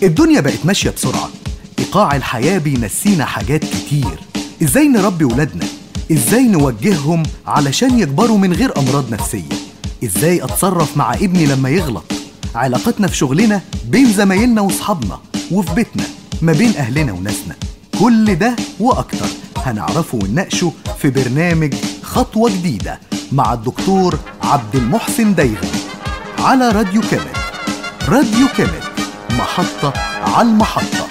الدنيا بقت ماشية بسرعة إيقاع الحياة بينسينا حاجات كتير إزاي نربي ولادنا إزاي نوجههم علشان يكبروا من غير أمراض نفسية إزاي أتصرف مع ابني لما يغلط علاقتنا في شغلنا بين زمايلنا وصحابنا وفي بيتنا ما بين أهلنا وناسنا كل ده وأكتر هنعرفه ونناقشه في برنامج خطوة جديدة مع الدكتور عبد المحسن دايغي على راديو كامل راديو كامل محطة على المحطة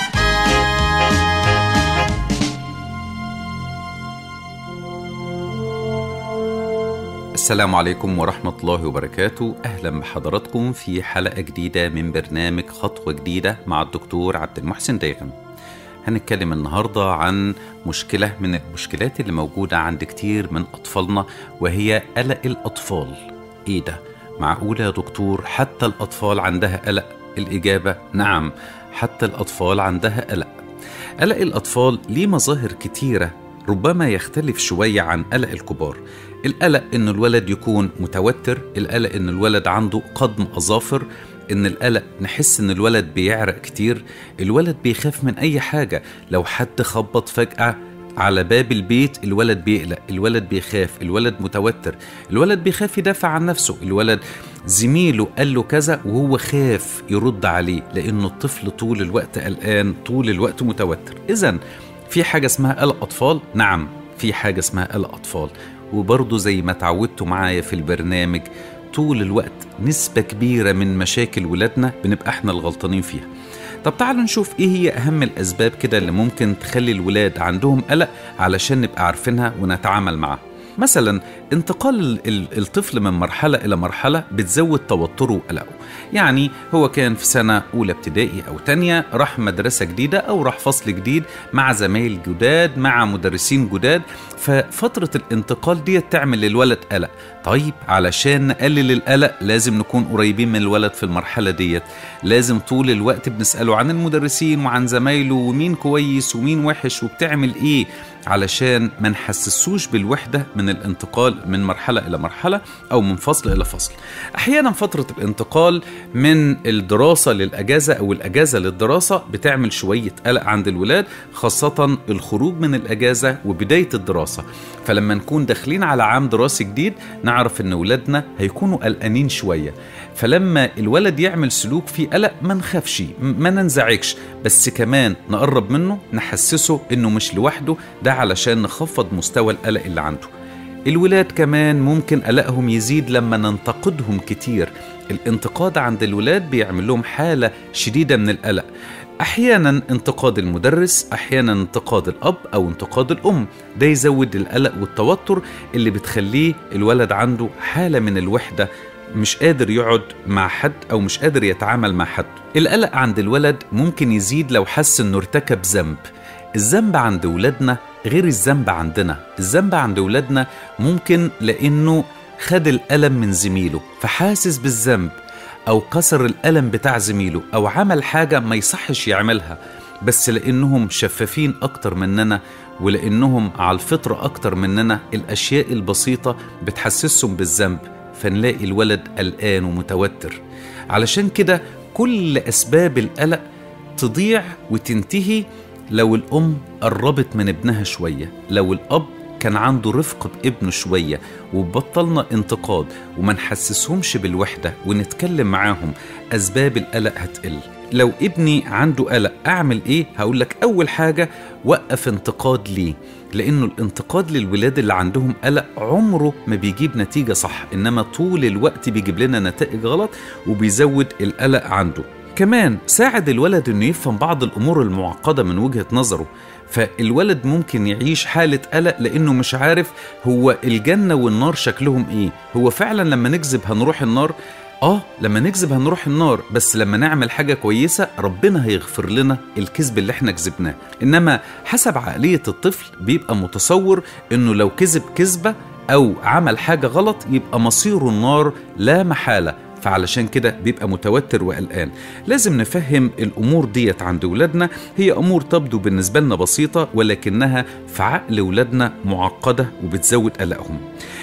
السلام عليكم ورحمة الله وبركاته أهلا بحضراتكم في حلقة جديدة من برنامج خطوة جديدة مع الدكتور عبد المحسن دايغم هنتكلم النهاردة عن مشكلة من المشكلات اللي موجودة عند كتير من أطفالنا وهي قلق الأطفال إيه ده؟ معقولة يا دكتور حتى الأطفال عندها قلق؟ الإجابة نعم حتى الأطفال عندها قلق قلق الأطفال ليه مظاهر كتيرة ربما يختلف شوية عن قلق الكبار القلق إن الولد يكون متوتر القلق إن الولد عنده قضم أظافر إن القلق نحس إن الولد بيعرق كتير الولد بيخاف من أي حاجة لو حد خبط فجأة على باب البيت الولد بيقلق الولد بيخاف الولد متوتر الولد بيخاف يدافع عن نفسه الولد زميله قال له كذا وهو خاف يرد عليه لأنه الطفل طول الوقت قلقان طول الوقت متوتر إذا في حاجة اسمها قلق أطفال نعم في حاجة اسمها قلق أطفال وبرضه زي ما تعودتوا معايا في البرنامج طول الوقت نسبة كبيرة من مشاكل ولادنا بنبقى احنا الغلطانين فيها طب تعالوا نشوف ايه هي اهم الاسباب كده اللي ممكن تخلي الولاد عندهم قلق علشان نبقى عارفينها ونتعامل معاها مثلا انتقال الطفل من مرحلة إلى مرحلة بتزود توتره وقلقه يعني هو كان في سنة أولى ابتدائي أو تانية راح مدرسة جديدة أو راح فصل جديد مع زمايل جداد مع مدرسين جداد ففترة الانتقال دي تعمل للولد قلق طيب علشان نقلل القلق لازم نكون قريبين من الولد في المرحلة ديت لازم طول الوقت بنسأله عن المدرسين وعن زمايله ومين كويس ومين وحش وبتعمل ايه علشان ما نحسسوش بالوحدة من الانتقال من مرحلة إلى مرحلة أو من فصل إلى فصل أحيانا فترة الانتقال من الدراسة للأجازة أو الأجازة للدراسة بتعمل شوية قلق عند الولاد خاصة الخروج من الأجازة وبداية الدراسة فلما نكون داخلين على عام دراسي جديد نعرف ان ولادنا هيكونوا قلقانين شوية فلما الولد يعمل سلوك فيه قلق ما نخافش ما ننزعجش بس كمان نقرب منه نحسسه انه مش لوحده ده علشان نخفض مستوى القلق اللي عنده الولاد كمان ممكن قلقهم يزيد لما ننتقدهم كتير الانتقاد عند الولاد بيعمل لهم حالة شديدة من القلق احيانا انتقاد المدرس احيانا انتقاد الاب او انتقاد الام ده يزود القلق والتوتر اللي بتخليه الولد عنده حاله من الوحده مش قادر يقعد مع حد او مش قادر يتعامل مع حد القلق عند الولد ممكن يزيد لو حس انه ارتكب ذنب الذنب عند ولادنا غير الذنب عندنا الذنب عند ولادنا ممكن لانه خد الالم من زميله فحاسس بالذنب أو كسر الألم بتاع زميله أو عمل حاجة ما يصحش يعملها بس لأنهم شفافين أكتر مننا ولأنهم على الفطرة أكتر مننا الأشياء البسيطة بتحسسهم بالذنب فنلاقي الولد قلقان ومتوتر علشان كده كل أسباب القلق تضيع وتنتهي لو الأم قربت من ابنها شوية لو الأب كان عنده رفق بابنه شوية وبطلنا انتقاد وما نحسسهمش بالوحدة ونتكلم معاهم أسباب القلق هتقل لو ابني عنده قلق أعمل إيه؟ هقول لك أول حاجة وقف انتقاد ليه لأنه الانتقاد للولاد اللي عندهم قلق عمره ما بيجيب نتيجة صح إنما طول الوقت بيجيب لنا نتائج غلط وبيزود القلق عنده كمان ساعد الولد انه يفهم بعض الامور المعقده من وجهه نظره فالولد ممكن يعيش حالة قلق لأنه مش عارف هو الجنة والنار شكلهم إيه هو فعلا لما نكذب هنروح النار آه لما نكذب هنروح النار بس لما نعمل حاجة كويسة ربنا هيغفر لنا الكذب اللي احنا كذبناه إنما حسب عقلية الطفل بيبقى متصور إنه لو كذب كذبة أو عمل حاجة غلط يبقى مصيره النار لا محالة فعلشان كده بيبقى متوتر وقلقان لازم نفهم الامور ديت عند ولادنا هي امور تبدو بالنسبه لنا بسيطه ولكنها في عقل ولادنا معقده وبتزود قلقهم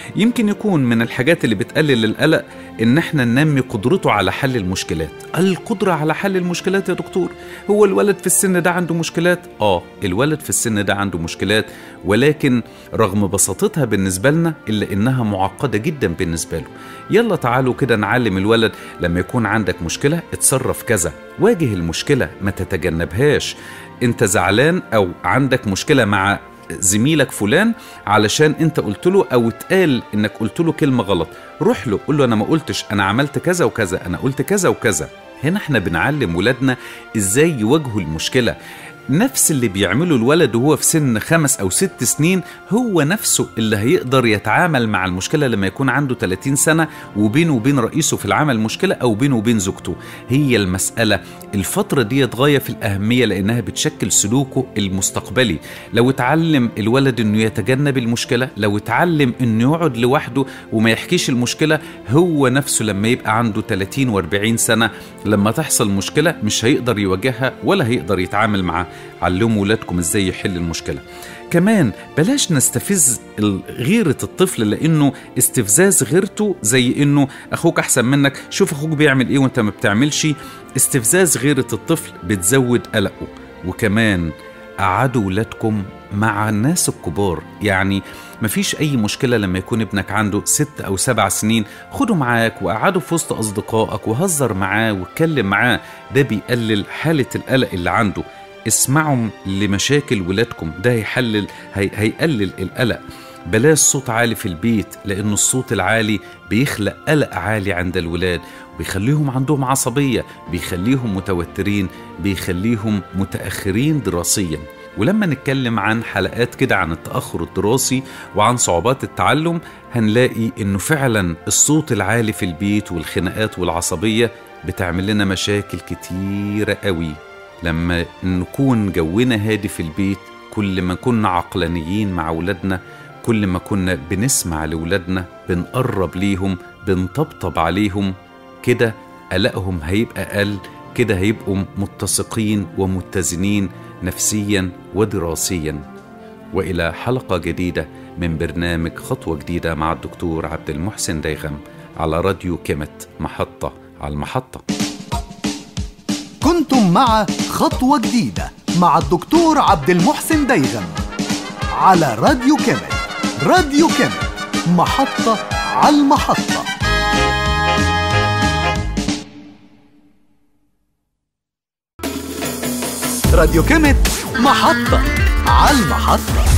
يمكن يكون من الحاجات اللي بتقلل القلق ان احنا ننمي قدرته على حل المشكلات القدرة على حل المشكلات يا دكتور هو الولد في السن ده عنده مشكلات اه الولد في السن ده عنده مشكلات ولكن رغم بساطتها بالنسبة لنا الا انها معقدة جدا بالنسبة له يلا تعالوا كده نعلم الولد لما يكون عندك مشكلة اتصرف كذا واجه المشكلة ما تتجنبهاش انت زعلان او عندك مشكلة مع زميلك فلان علشان انت قلت له او اتقال انك قلت له كلمه غلط روح له قول له انا ما قلتش انا عملت كذا وكذا انا قلت كذا وكذا هنا احنا بنعلم ولادنا ازاي يواجهوا المشكله نفس اللي بيعمله الولد وهو في سن خمس أو ست سنين هو نفسه اللي هيقدر يتعامل مع المشكلة لما يكون عنده 30 سنة وبينه وبين رئيسه في العمل مشكلة أو بينه وبين زوجته هي المسألة الفترة دي غاية في الأهمية لأنها بتشكل سلوكه المستقبلي لو اتعلم الولد أنه يتجنب المشكلة لو اتعلم أنه يقعد لوحده وما يحكيش المشكلة هو نفسه لما يبقى عنده 30 و40 سنة لما تحصل مشكلة مش هيقدر يواجهها ولا هيقدر يتعامل معاها علموا ولادكم ازاي يحل المشكله كمان بلاش نستفز غيرة الطفل لانه استفزاز غيرته زي انه اخوك احسن منك شوف اخوك بيعمل ايه وانت ما بتعملش استفزاز غيرة الطفل بتزود قلقه وكمان قعدوا ولادكم مع الناس الكبار يعني مفيش أي مشكلة لما يكون ابنك عنده ست أو سبع سنين خده معاك وقعده في وسط أصدقائك وهزر معاه واتكلم معاه ده بيقلل حالة القلق اللي عنده اسمعوا لمشاكل ولادكم ده هيحلل هي هيقلل القلق بلاش صوت عالي في البيت لأن الصوت العالي بيخلق قلق عالي عند الولاد بيخليهم عندهم عصبية بيخليهم متوترين بيخليهم متأخرين دراسيا ولما نتكلم عن حلقات كده عن التأخر الدراسي وعن صعوبات التعلم هنلاقي انه فعلا الصوت العالي في البيت والخناقات والعصبية بتعمل لنا مشاكل كتيرة قوي لما نكون جونا هادي في البيت كل ما كنا عقلانيين مع ولادنا كل ما كنا بنسمع لولادنا بنقرب ليهم بنطبطب عليهم كده قلقهم هيبقى أقل كده هيبقوا متسقين ومتزنين نفسيا ودراسيا والى حلقه جديده من برنامج خطوه جديده مع الدكتور عبد المحسن دايغم على راديو كيمت محطه على المحطه كنتم مع خطوه جديده مع الدكتور عبد المحسن دايغم على راديو كيمت راديو كيمت محطه على المحطه راديو كيمت محطة على المحطة